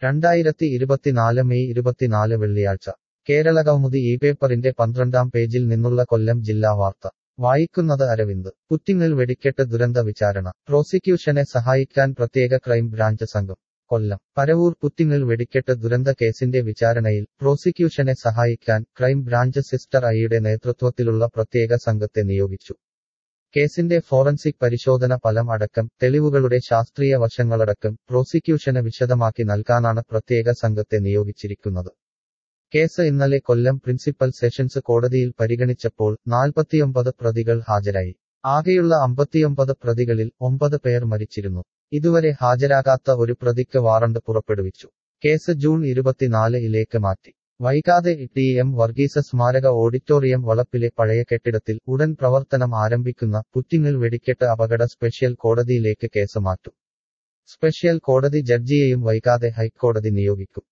രണ്ടായിരത്തി ഇരുപത്തിനാല് മെയ് ഇരുപത്തിനാല് വെള്ളിയാഴ്ച കേരള കൗമുദി ഈ പേപ്പറിന്റെ പന്ത്രണ്ടാം പേജിൽ നിന്നുള്ള കൊല്ലം ജില്ലാ വാർത്ത വായിക്കുന്നത് അരവിന്ദ് പുറ്റിങ്ങിൽ വെടിക്കെട്ട് ദുരന്ത വിചാരണ പ്രോസിക്യൂഷനെ സഹായിക്കാൻ പ്രത്യേക ക്രൈം ബ്രാഞ്ച് സംഘം കൊല്ലം പരവൂർ പുറ്റിങ്ങിൽ വെടിക്കെട്ട് ദുരന്ത കേസിന്റെ വിചാരണയിൽ പ്രോസിക്യൂഷനെ സഹായിക്കാൻ ക്രൈം ബ്രാഞ്ച് സിസ്റ്റർ ഐയുടെ നേതൃത്വത്തിലുള്ള പ്രത്യേക സംഘത്തെ നിയോഗിച്ചു കേസിന്റെ ഫോറൻസിക് പരിശോധന ഫലം അടക്കം തെളിവുകളുടെ ശാസ്ത്രീയ വശങ്ങളടക്കം പ്രോസിക്യൂഷന് വിശദമാക്കി നൽകാനാണ് പ്രത്യേക സംഘത്തെ നിയോഗിച്ചിരിക്കുന്നത് കേസ് ഇന്നലെ കൊല്ലം പ്രിൻസിപ്പൽ സെഷൻസ് കോടതിയിൽ പരിഗണിച്ചപ്പോൾ നാൽപ്പത്തിയൊമ്പത് പ്രതികൾ ഹാജരായി ആകെയുള്ള അമ്പത്തിയൊമ്പത് പ്രതികളിൽ ഒമ്പത് പേർ മരിച്ചിരുന്നു ഇതുവരെ ഹാജരാകാത്ത ഒരു പ്രതിക്ക് വാറണ്ട് പുറപ്പെടുവിച്ചു കേസ് ജൂൺ ഇരുപത്തിനാല് ഇലേക്ക് മാറ്റി വൈകാതെ ടി എം വർഗീസ സ്മാരക ഓഡിറ്റോറിയം വളപ്പിലെ പഴയ കെട്ടിടത്തിൽ ഉടൻ പ്രവർത്തനം ആരംഭിക്കുന്ന പുറ്റിങ്ങിൽ വെടിക്കെട്ട് അപകട സ്പെഷ്യൽ കോടതിയിലേക്ക് കേസ് മാറ്റും സ്പെഷ്യൽ കോടതി ജഡ്ജിയെയും വൈകാതെ ഹൈക്കോടതി നിയോഗിക്കും